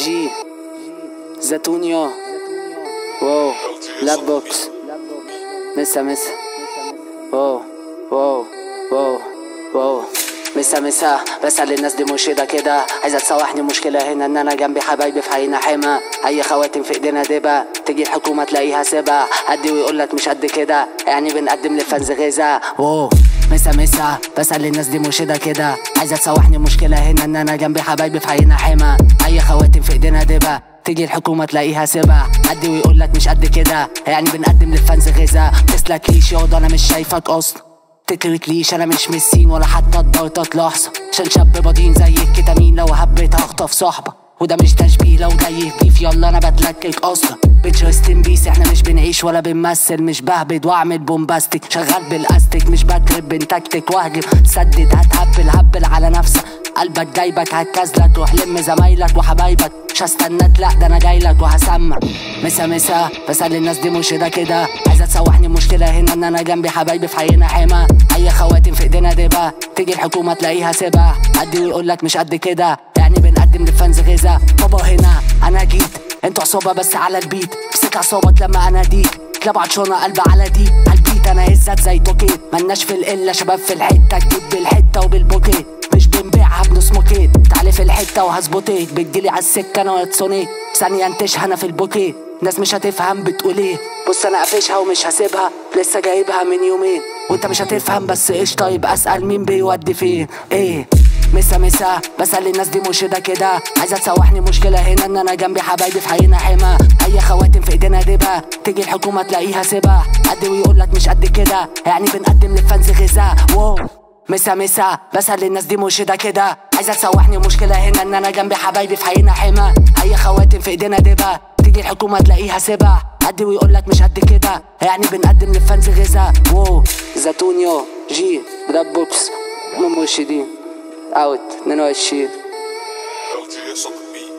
جي زيتونيو واو لاب بوكس مسا مسا واو واو واو واو مسا مسا بسأل الناس دي مرشدة كده عايزة تسوحني مشكلة هنا ان انا جنبي حبايبي في عينا حما اي خواتم في ايدينا دبا تيجي الحكومة تلاقيها سبا قدي ويقول لك مش قد كده يعني بنقدم للفانز غذاء واو مسا مسا بسأل الناس دي مرشدة كده عايزة تسوحني مشكلة هنا ان انا جنبي حبايبي في عينا حما اي خواتم في ايدينا دبا تيجي الحكومة تلاقيها سبا قدي ويقول لك مش قد كده يعني بنقدم للفانز غذاء تسلك ليش ياض انا مش شايفك اصلا تكرتليش انا مش مسين ولا حتى اتضرطت لحظة عشان شاب بدين زي الكتامين لو حبيت هخطف صحبة وده مش تشبيه لو جاي في بيف يلا انا بتلكك اصلا بيتش ريستن بيس احنا مش بنعيش ولا بنمثل مش بهبد واعمل بومباستيك شغال بالاستيك مش بكرب بنتكتك واهجم سدد هتهبل هبل على نفسك قلبك جايبك هتكازلك تروح لم زمايلك وحبايبك مش هستناك لا ده انا جايلك وهسمع مسا مسا بسأل الناس دي مرشدة كده عايزة تسوحني مشكلة هنا ان انا جنبي حبايبي في حينا حما اي خواتم في ايدينا دبا تيجي الحكومة تلاقيها سبا قد ويقول لك مش قد كده يعني بنقدم للفانز غذاء بابا هنا انا جيت انتوا عصابة بس على البيت امسك عصابك لما اناديك كلاب عطشانة قلب على دي عالبيت انا هزت زي توكيت ملناش في القلة شباب في الحتة تجيب بالحتة وبالبوكيت مش بنبيعها بنص موكيت تعالي في الحتة وهظبطيك بتجيلي على السكة انا واتسونيك ثانية انتشها انا في البوكيت ناس مش هتفهم بتقول ايه بص انا قافشها ومش هسيبها لسه جايبها من يومين وانت مش هتفهم بس ايش طيب اسأل مين بيودي فين ايه مسا مسا بسأل الناس دي مرشدة كده عايزة تسوحني مشكلة هنا ان انا جنبي حبايبي في عينا حما اي خواتم في ايدينا دبا تيجي الحكومة تلاقيها سبا قد ويقول لك مش قد كده يعني بنقدم للفانز غذاء واو مسا مسا بسأل الناس دي مرشدة كده عايزة تسوحني مشكلة هنا ان انا جنبي حبايبي في عينا حما اي خواتم في ايدينا دبا تيجي الحكومة تلاقيها سبا قد ويقول لك مش قد كده يعني بنقدم للفانز غذاء واو زيتونيو جي دراب بوكس هم مرشدين اوت 22 LTS on the beat.